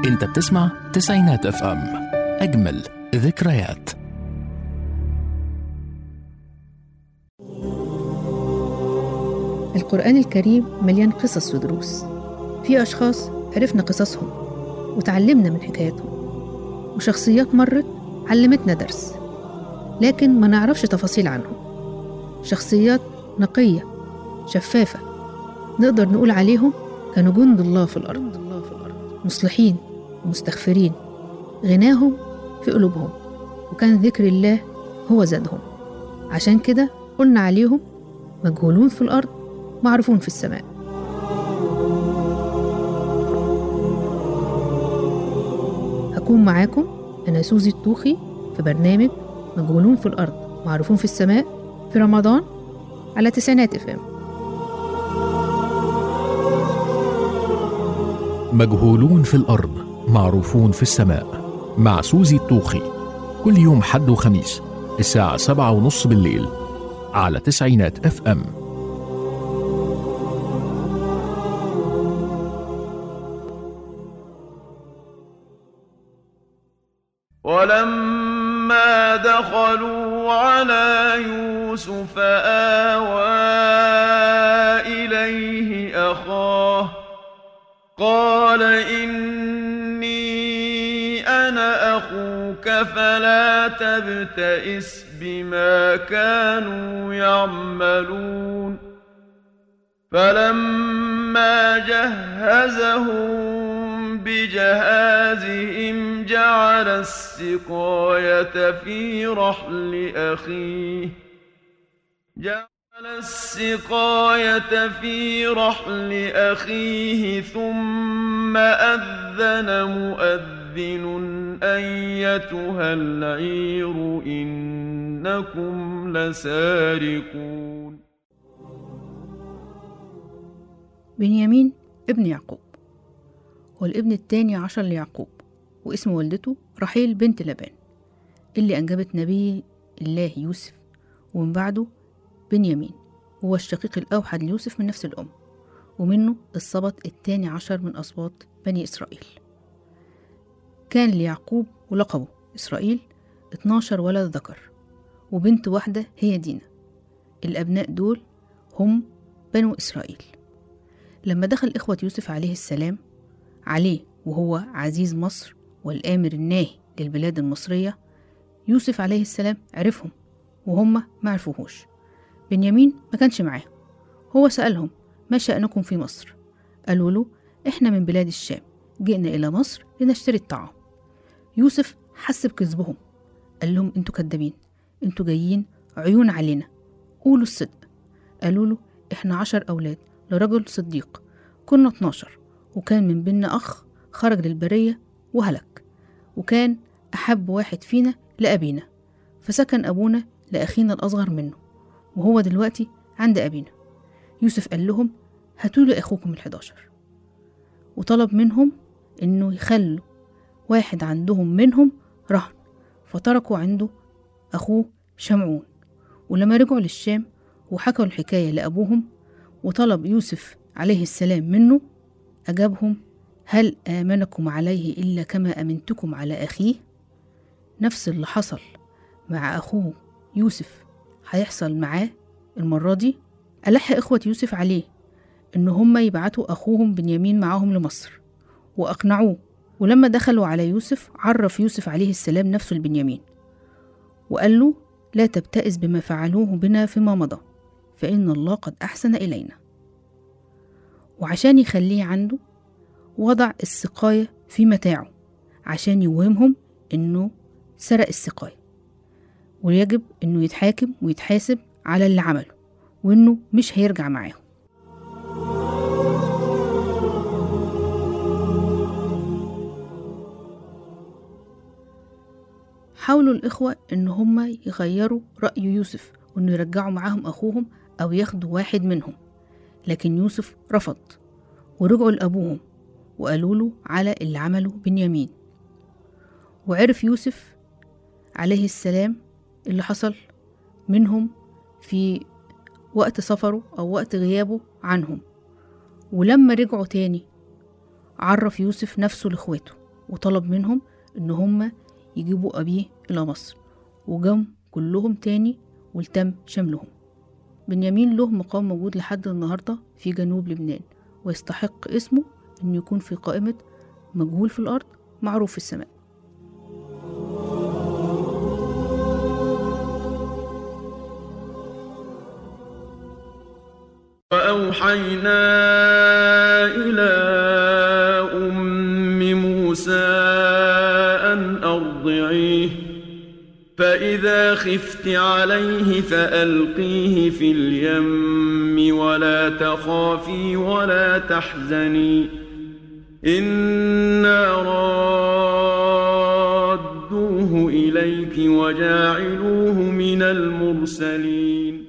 انت بتسمع تسعينات اف ام اجمل ذكريات القرآن الكريم مليان قصص ودروس في أشخاص عرفنا قصصهم وتعلمنا من حكاياتهم وشخصيات مرت علمتنا درس لكن ما نعرفش تفاصيل عنهم شخصيات نقية شفافة نقدر نقول عليهم كانوا جند الله في الأرض مصلحين ومستغفرين غناهم في قلوبهم وكان ذكر الله هو زادهم عشان كده قلنا عليهم مجهولون في الأرض معروفون في السماء هكون معاكم أنا سوزي الطوخي في برنامج مجهولون في الأرض معروفون في السماء في رمضان على تسعينات اف ام مجهولون في الأرض معروفون في السماء مع سوزي الطوخي كل يوم حد وخميس الساعة سبعة ونص بالليل على تسعينات اف ام ولما دخلوا على يوسف آوى إليه أخاه قال إني أنا أخوك فلا تبتئس بما كانوا يعملون فلما جهزهم بجهازهم جعل السقاية في رحل أخيه جعل السقاية في رحل أخيه ثم أذن مؤذن أيتها العير إنكم لسارقون بنيامين ابن يعقوب هو الابن التاني عشر ليعقوب واسم والدته رحيل بنت لبان اللي أنجبت نبي الله يوسف ومن بعده بنيامين هو الشقيق الأوحد ليوسف من نفس الأم ومنه السبط التاني عشر من أسباط بني إسرائيل كان ليعقوب ولقبه إسرائيل 12 ولد ذكر وبنت واحدة هي دينا الأبناء دول هم بنو إسرائيل لما دخل إخوة يوسف عليه السلام عليه وهو عزيز مصر والآمر الناهي للبلاد المصرية يوسف عليه السلام عرفهم وهم ما عرفوهوش بنيامين ما كانش معاهم هو سألهم ما شأنكم في مصر قالوا له إحنا من بلاد الشام جئنا إلى مصر لنشتري الطعام يوسف حس بكذبهم قال لهم انتوا كدابين انتوا جايين عيون علينا قولوا الصدق قالوا له احنا عشر أولاد لرجل صديق كنا اتناشر وكان من بيننا أخ خرج للبرية وهلك وكان أحب واحد فينا لأبينا فسكن أبونا لأخينا الأصغر منه وهو دلوقتي عند أبينا يوسف قال لهم هاتولي أخوكم الحداشر وطلب منهم إنه يخلوا واحد عندهم منهم رهن فتركوا عنده أخوه شمعون ولما رجعوا للشام وحكوا الحكاية لأبوهم وطلب يوسف عليه السلام منه أجابهم هل آمنكم عليه إلا كما أمنتكم على أخيه نفس اللي حصل مع أخوه يوسف هيحصل معاه المرة دي ألح إخوة يوسف عليه إن هم يبعتوا أخوهم بنيامين معاهم لمصر وأقنعوه ولما دخلوا على يوسف عرف يوسف عليه السلام نفسه لبنيامين وقال له لا تبتئس بما فعلوه بنا فيما مضى فإن الله قد أحسن إلينا وعشان يخليه عنده وضع السقاية في متاعه عشان يوهمهم إنه سرق السقاية ويجب إنه يتحاكم ويتحاسب على اللي عمله وإنه مش هيرجع معاهم حاولوا الإخوة إن هما يغيروا رأي يوسف وإنه يرجعوا معاهم أخوهم أو ياخدوا واحد منهم لكن يوسف رفض ورجعوا لأبوهم وقالوا له على اللي عمله بنيامين وعرف يوسف عليه السلام اللي حصل منهم في وقت سفره أو وقت غيابه عنهم ولما رجعوا تاني عرف يوسف نفسه لإخواته وطلب منهم إن هم يجيبوا أبيه إلى مصر وجم كلهم تاني والتم شملهم بنيامين له مقام موجود لحد النهاردة في جنوب لبنان ويستحق اسمه إنه يكون في قائمة مجهول في الأرض معروف في السماء وأوحينا إلى أم موسى أن أرضعيه فإذا خفت عليه فألقيه في اليم ولا تخافي ولا تحزني إنا رادوه إليك وجاعلوه من المرسلين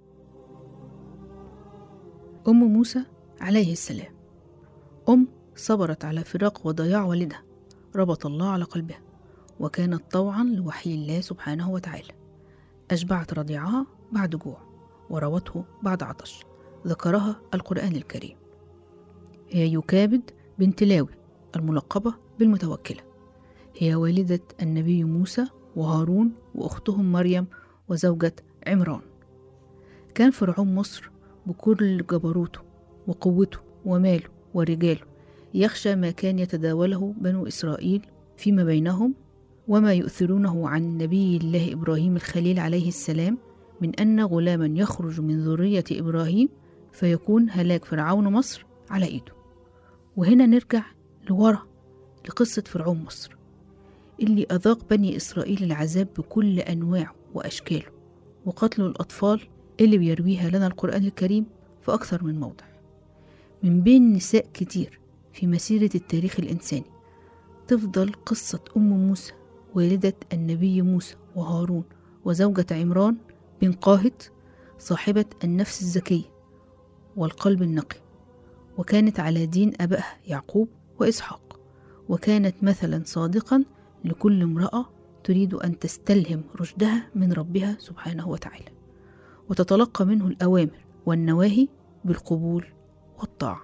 أم موسى عليه السلام أم صبرت على فراق وضياع والدها ربط الله على قلبها وكانت طوعا لوحي الله سبحانه وتعالى أشبعت رضيعها بعد جوع وروته بعد عطش ذكرها القرآن الكريم هي يكابد بنت لاوي الملقبة بالمتوكلة هي والدة النبي موسى وهارون وأختهم مريم وزوجة عمران كان فرعون مصر بكل جبروته وقوته وماله ورجاله يخشى ما كان يتداوله بنو إسرائيل فيما بينهم وما يؤثرونه عن نبي الله إبراهيم الخليل عليه السلام من أن غلاما يخرج من ذرية إبراهيم فيكون هلاك فرعون مصر على إيده وهنا نرجع لورا لقصة فرعون مصر اللي أذاق بني إسرائيل العذاب بكل أنواعه وأشكاله وقتل الأطفال اللي بيرويها لنا القرآن الكريم في أكثر من موضع من بين نساء كتير في مسيرة التاريخ الإنساني تفضل قصة أم موسى والدة النبي موسى وهارون وزوجة عمران بن قاهط صاحبة النفس الزكية والقلب النقي وكانت على دين أبائها يعقوب وإسحاق وكانت مثلا صادقا لكل امرأة تريد أن تستلهم رشدها من ربها سبحانه وتعالى وتتلقى منه الأوامر والنواهي بالقبول والطاعة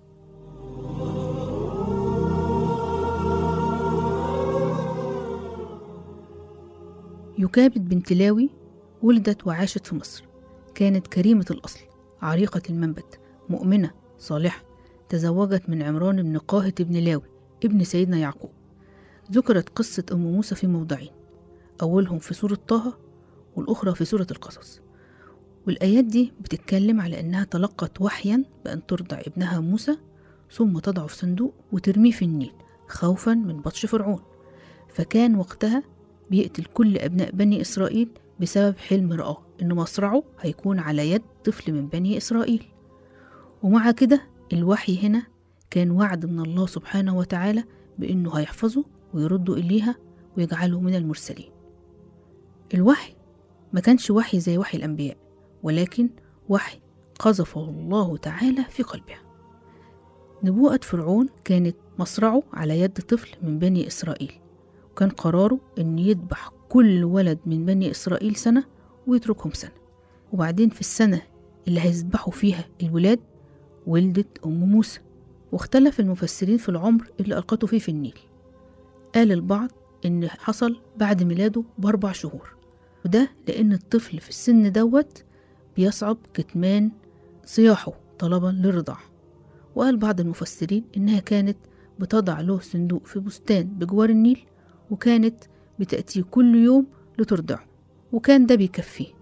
يكابد بنت لاوي ولدت وعاشت في مصر كانت كريمة الأصل عريقة المنبت مؤمنة صالحة تزوجت من عمران بن قاهط بن لاوي ابن سيدنا يعقوب ذكرت قصة أم موسى في موضعين أولهم في سورة طه والأخرى في سورة القصص والآيات دي بتتكلم على إنها تلقت وحيا بأن ترضع ابنها موسى ثم تضعه في صندوق وترميه في النيل خوفا من بطش فرعون فكان وقتها بيقتل كل أبناء بني إسرائيل بسبب حلم رآه إن مصرعه هيكون على يد طفل من بني إسرائيل ومع كده الوحي هنا كان وعد من الله سبحانه وتعالى بإنه هيحفظه ويرده إليها ويجعله من المرسلين الوحي ما كانش وحي زي وحي الأنبياء ولكن وحي قذفه الله تعالى في قلبها نبوءة فرعون كانت مصرعه على يد طفل من بني إسرائيل وكان قراره أن يذبح كل ولد من بني إسرائيل سنة ويتركهم سنة وبعدين في السنة اللي هيذبحوا فيها الولاد ولدت أم موسى واختلف المفسرين في العمر اللي ألقته فيه في النيل قال البعض إن حصل بعد ميلاده بأربع شهور وده لأن الطفل في السن دوت بيصعب كتمان صياحه طلبا للرضاع وقال بعض المفسرين إنها كانت بتضع له صندوق في بستان بجوار النيل وكانت بتأتيه كل يوم لترضعه وكان ده بيكفيه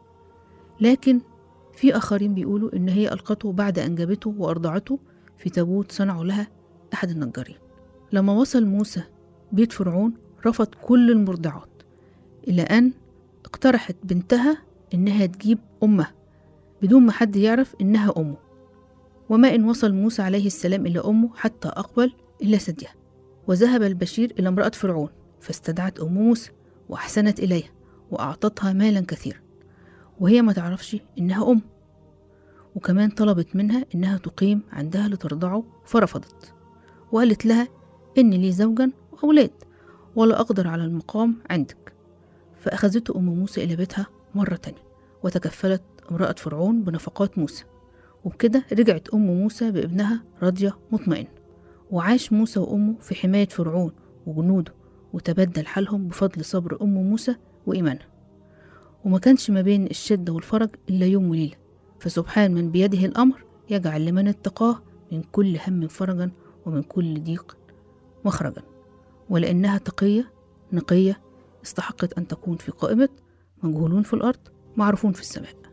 لكن في آخرين بيقولوا إن هي ألقته بعد أن جابته وأرضعته في تابوت صنعه لها أحد النجارين لما وصل موسى بيت فرعون رفض كل المرضعات إلى أن اقترحت بنتها إنها تجيب أمها بدون ما حد يعرف إنها أمه وما إن وصل موسى عليه السلام إلى أمه حتى أقبل إلا ثديها وذهب البشير إلى امرأة فرعون فاستدعت أم موسى وأحسنت إليها وأعطتها مالا كثيرا وهي ما تعرفش إنها أم وكمان طلبت منها إنها تقيم عندها لترضعه فرفضت وقالت لها إن لي زوجا وأولاد ولا أقدر على المقام عندك فأخذته أم موسى إلى بيتها مرة تانية وتكفلت امرأة فرعون بنفقات موسى وبكده رجعت أم موسى بابنها راضية مطمئنة وعاش موسى وأمه في حماية فرعون وجنوده وتبدل حالهم بفضل صبر أم موسى وإيمانها وما كانش ما بين الشدة والفرج إلا يوم وليلة فسبحان من بيده الأمر يجعل لمن اتقاه من كل هم فرجا ومن كل ضيق مخرجا ولأنها تقية نقية استحقت أن تكون في قائمة مجهولون في الأرض معروفون في السماء